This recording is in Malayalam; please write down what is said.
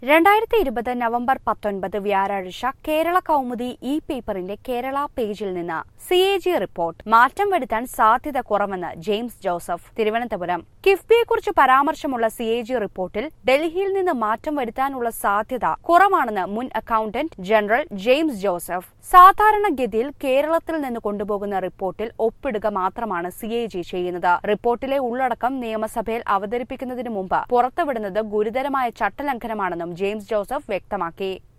രണ്ടായിരത്തി ഇരുപത് നവംബർ പത്തൊൻപത് വ്യാഴാഴ്ച കേരള കൗമുദി ഇ പേപ്പറിന്റെ കേരള പേജിൽ നിന്ന് സി എ ജി റിപ്പോർട്ട് മാറ്റം വരുത്താൻ സാധ്യത കുറവെന്ന് ജെയിംസ് ജോസഫ് തിരുവനന്തപുരം കിഫ്ബിയെക്കുറിച്ച് പരാമർശമുള്ള സി എ ജി റിപ്പോർട്ടിൽ ഡൽഹിയിൽ നിന്ന് മാറ്റം വരുത്താനുള്ള സാധ്യത കുറവാണെന്ന് മുൻ അക്കൌണ്ടന്റ് ജനറൽ ജെയിംസ് ജോസഫ് സാധാരണഗതിയിൽ കേരളത്തിൽ നിന്ന് കൊണ്ടുപോകുന്ന റിപ്പോർട്ടിൽ ഒപ്പിടുക മാത്രമാണ് സി എ ജി ചെയ്യുന്നത് റിപ്പോർട്ടിലെ ഉള്ളടക്കം നിയമസഭയിൽ അവതരിപ്പിക്കുന്നതിന് മുമ്പ് പുറത്തുവിടുന്നത് ഗുരുതരമായ ചട്ടലംഘനമാണെന്നും ജെയിംസ് ജോസഫ് വ്യക്തമാക്കി